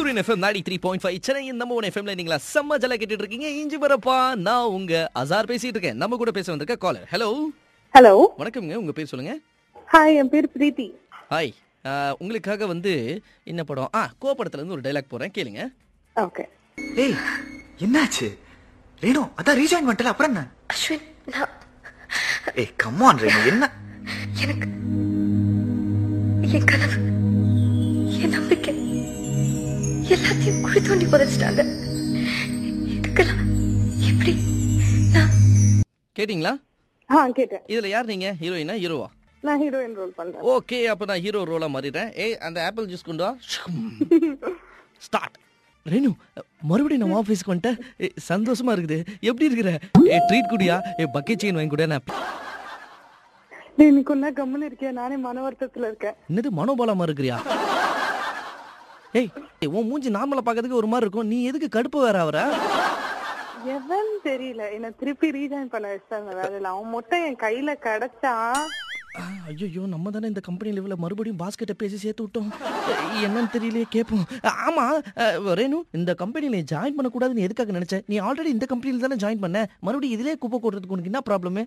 சூரியன் FM ninety three point five சென்னையின் நம்ம ஒன் எஃப்எம்ல நீங்களா செம்ம ஜல கேட்டுட்டு இருக்கீங்க இஞ்சி வரப்பா நான் உங்க அசார் பேசிட்டு இருக்கேன் நம்ம கூட பேச வந்திருக்க காலர் ஹலோ ஹலோ வணக்கம்ங்க உங்க பேர் சொல்லுங்க ஹாய் என் பேர் பிரீத்தி ஹாய் உங்களுக்காக வந்து என்ன படம் ஆ கோ படத்துல இருந்து ஒரு டைலாக் போறேன் கேளுங்க ஓகே ஏய் என்னாச்சு ரேணு அதான் ரீஜாயின் பண்ணிட்டல அப்புறம் என்ன அஸ்வின் நான் ஏய் கம்மான் ரேணு என்ன எனக்கு என் கனவு என் நம்பிக்கை எல்லாத்தையும் குழி தோண்டி புதைச்சிட்டாங்க இதுக்கெல்லாம் எப்படி நான் கேட்டிங்களா ஆ கேட்டேன் இதுல யார் நீங்க ஹீரோயினா ஹீரோவா நான் ஹீரோயின் ரோல் பண்றேன் ஓகே அப்ப நான் ஹீரோ ரோலா மாறிடுறேன் ஏய் அந்த ஆப்பிள் ஜூஸ் கொண்டு வா ஸ்டார்ட் ரேணு மறுபடியும் நம்ம ஆஃபீஸ்க்கு வந்துட்டேன் ஏய், சந்தோஷமா இருக்குது எப்படி இருக்கிற ஏ ட்ரீட் குடியா ஏ பக்கெட் செயின் வாங்கி கூட நான் டேய் நீ கொண்டா கம்முன்னு இருக்கியா நானே மன வருத்தத்துல இருக்கேன் என்னது மனோபலமா இருக்கிறியா ஏய் ஏய், உன் மூஞ்சி நார்மலா பார்க்கறதுக்கு ஒரு மாதிரி இருக்கும் நீ எதுக்கு கடுப்பு வேற அவர எவன் தெரியல என்ன திருப்பி ரீஜாயின் பண்ண வச்சாங்க வேலையில அவன் மொத்தம் என் கையில கிடைச்சான் ஐயோ நம்ம தானே இந்த கம்பெனி லெவலில் மறுபடியும் பாஸ்கெட்டை பேசி சேர்த்து விட்டோம் ஏய், என்னன்னு தெரியலையே கேட்போம் ஆமா அஹ், ரேணு இந்த கம்பெனில ஜாயின் பண்ணக்கூடாதுன்னு எதுக்காக நினைச்ச நீ ஆல்ரெடி இந்த கம்பெனில தானே ஜாயின் பண்ண மறுபடியும் இதுலயே குப்பை போடுறதுக்கு உனக்கு என்ன ப்ராப்ளம்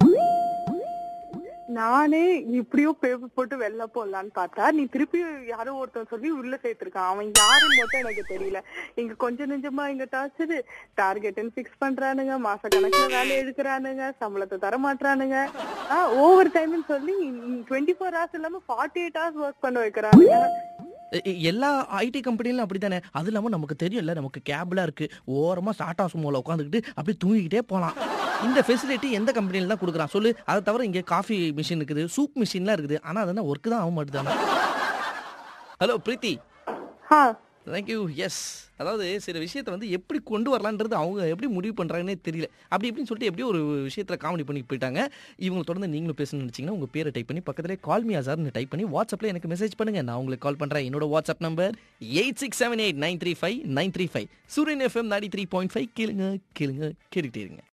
நானே இப்படியோ பேப்பர் போட்டு வெளில போடலான்னு பார்த்தா நீ திருப்பி யாரோ ஒருத்தன் சொல்லி உள்ள சேர்த்திருக்கான் அவன் யாருன்னு மட்டும் எனக்கு தெரியல இங்க கொஞ்சம் நெஞ்சமா இங்க டார்ச்சரு டார்கெட்னு ஃபிக்ஸ் பண்றானுங்க மாச கணக்குல வேலை எடுக்கிறானுங்க சம்பளத்தை தர மாட்டானுங்க ஓவர் டைம்னு சொல்லி டுவெண்ட்டி ஃபோர் ஹவர்ஸ் இல்லாம ஃபார்ட்டி எயிட் ஹவர்ஸ் ஒர்க் பண்ண வைக்கிறானுங்க எல்லா ஐடி கம்பெனிலும் அப்படித்தானே அது இல்லாம நமக்கு தெரியும்ல நமக்கு கேப்லாம் இருக்கு ஓரமா சாட்டா சுமோல உட்காந்துக்கிட்டு அப்படியே தூங்கிக்கிட்டே போலாம் இந்த ஃபெசிலிட்டி எந்த கம்பெனில தான் கொடுக்குறான் சொல்லு அதை தவிர இங்க காஃபி மிஷின் இருக்குது சூப் மிஷின்லாம் இருக்குது ஆனா அதெல்லாம் ஒர்க் தான் ஆக மாட்டுதானே ஹலோ பிரீத்தி ஆ தேங்க்யூ எஸ் அதாவது சில விஷயத்தை வந்து எப்படி கொண்டு வரலான்றது அவங்க எப்படி முடிவு பண்ணுறாங்கன்னே தெரியல அப்படி இப்படின்னு சொல்லிட்டு எப்படியோ ஒரு விஷயத்தில் காமெடி பண்ணி போயிட்டாங்க இவங்க தொடர்ந்து நீங்களும் பேசணும்னு நினச்சிங்கன்னா உங்கள் பேரை டைப் பண்ணி பக்கத்திலே கால் மீ அசார்னு டைப் பண்ணி வாட்ஸ்அப்பில் எனக்கு மெசேஜ் பண்ணுங்கள் நான் உங்களுக்கு கால் பண்ணுறேன் என்னோட WhatsApp number eight six seven eight nine three five nine three five Suryan FM ninety three point five கேளுங்க கேளுங்க கேட்டுக்கிட்டே இருங்க